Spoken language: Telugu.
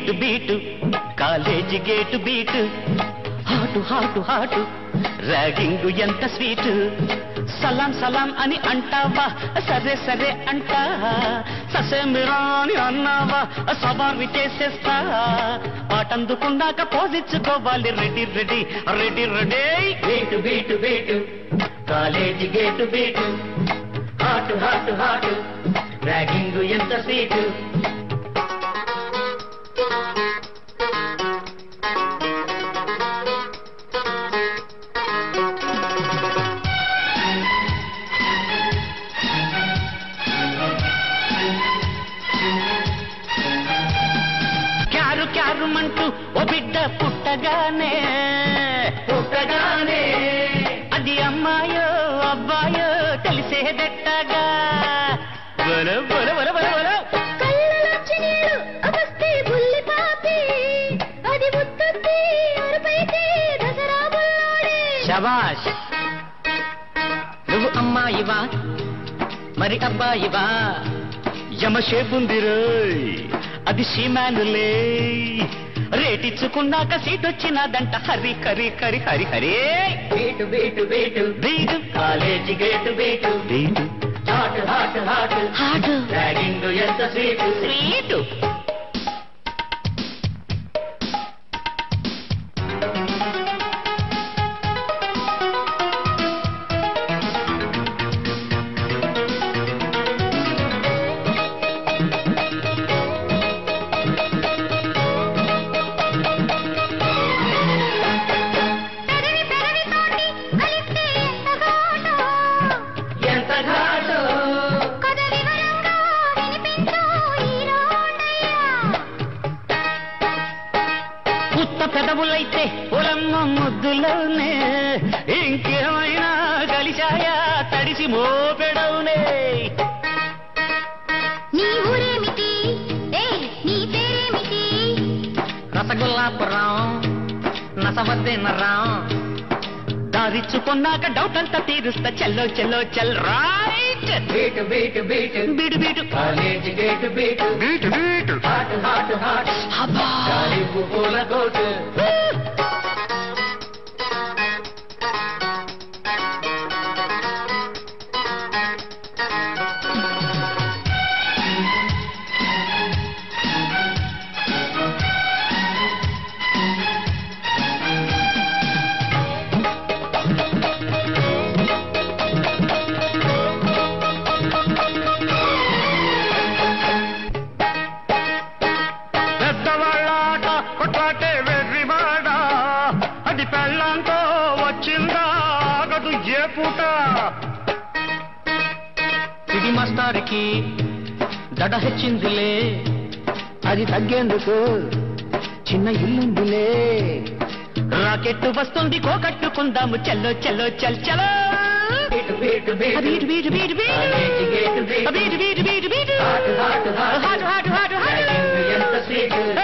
beat beat college gate beat hot hot hot ragging ఎంత స్వీట్ సలాం సలాం అని అంటావా సరే సరే అంటా ససేమిరా అని అన్నావా సవారి చేసేస్తా పాటందుకున్నాక పోజిచ్చుకోవాలి ready ready ready ready beat beat beat college gate beat hot hot hot ragging ఎంత స్వీటు క్యారు క్యారుమంటూ ఓ బిడ్డ పుట్టగానే పుట్టగానే అది అమ్మాయో అబ్బాయో తెలిసేదెట్టగా బల బల బల బల బల కళ్ళలోంచి నీళ్ళు అవస్తే బుల్లి పాపి అది ముత్తుంది అరుపైతే దసరా బుల్లోడే శబాష్ నువ్వు అమ్మాయివా మరి అబ్బాయివా యమషేపుంది రోయ్ అది షీమానులే రేటిచ్చుకున్నాక సీట్ వచ్చినదంట హరి హరి హరి హరి హరి beat beat beat beat college gate beat beat hot hot hot hot ragging ఎంత స్వీట్ స్వీట్ పెరవి పెరవి తోటి కలిస్తే ఎంత ఘాటో ఎంత ఘాటు కథ వివరంగా వినిపించు హీరోనయ్యా ఉత్త పెదవులైతే పొలమ్మ ముద్దులోనే ఇంకేమైనా కలిశాయా తడిసి మోపెడవునే నీ ఊరేమిటి ఏ నీ పేరేమిటి రసగుల్లాపురం నసవద్దెనరా దారిచ్చుకున్నాక డౌట్ అంతా తీరుస్తా చెల్లో చెల్లో చెల్ right beat beat beat beat beat college gate beat beat beat hot hot hot అబ్బా పూల కోటు పెద్దవాళ్ళ ఆట కొట్లాటే వెర్రివాడ అది పెళ్ళంతో వచ్చిందా ఆగదు ఏ పూట ఇది మాస్టార్కి దడ హెచ్చిందిలే అది తగ్గేందుకు చిన్న ఇల్లుందిలే రాకెట్టు వస్తుంది కోకట్టుకుందాము చెల్లో చెల్లో చెల్ చలో beat beat beat beat beat beat beat beat beat hot hot hot hot